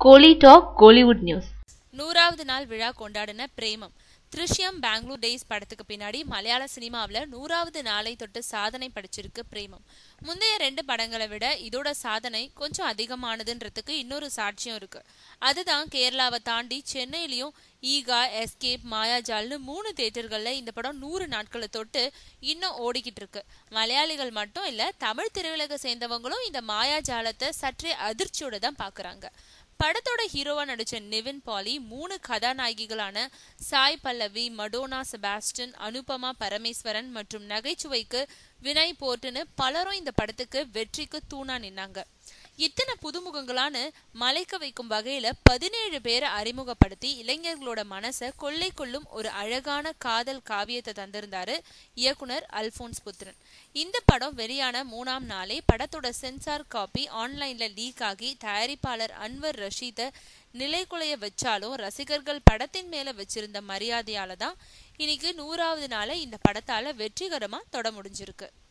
கோலி talk Kollywood news நூறாவது நாள் விழா கொண்டாடின பிரேமம் த்ரிஷ்யம் பெங்களூர் டேஸ் படத்துக்கு பின்னாடி மலையாள சினிமாவில் நூறாவது நாளை தொட்டு சாதனை படிச்சிருக்கு பிரேமம் முந்தைய ரெண்டு படங்களை விட இதோட சாதனை கொஞ்சம் அதிகமானதுன்றதுக்கு இன்னொரு சாட்சியம் இருக்கு அதுதான் கேரளாவை தாண்டி சென்னையிலயும் ஈகா எஸ்கேப் மாயாஜால்னு மூணு தேட்டர்கள்ல இந்த படம் நூறு நாட்களை தொட்டு இன்னும் ஓடிக்கிட்டு இருக்கு மலையாளிகள் மட்டும் இல்ல தமிழ் திரையுலக சேர்ந்தவங்களும் இந்த மாயாஜாலத்தை சற்றே அதிர்ச்சியோட தான் பாக்குறாங்க படத்தோட ஹீரோவா நடிச்ச நிவின் பாலி மூணு கதாநாயகிகளான சாய் பல்லவி மடோனா செபாஸ்டன் அனுபமா பரமேஸ்வரன் மற்றும் நகைச்சுவைக்கு வினய் போர்ட்டுன்னு பலரும் இந்த படத்துக்கு வெற்றிக்கு தூணா நின்னாங்க இத்தனை புதுமுகங்களான மலைக்க வைக்கும் வகையில பதினேழு பேரை அறிமுகப்படுத்தி இளைஞர்களோட மனசை கொள்ளை கொள்ளும் ஒரு அழகான காதல் காவியத்தை தந்திருந்தாரு இயக்குனர் அல்போன்ஸ் புத்திரன் இந்த படம் வெளியான மூணாம் நாளே படத்தோட சென்சார் காப்பி ஆன்லைன்ல லீக் ஆகி தயாரிப்பாளர் அன்வர் ரஷீத நிலைகுலைய வச்சாலும் ரசிகர்கள் படத்தின் மேல வச்சிருந்த மரியாதையால தான் இன்னைக்கு நூறாவது நாளை இந்த படத்தால வெற்றிகரமா தொட முடிஞ்சிருக்கு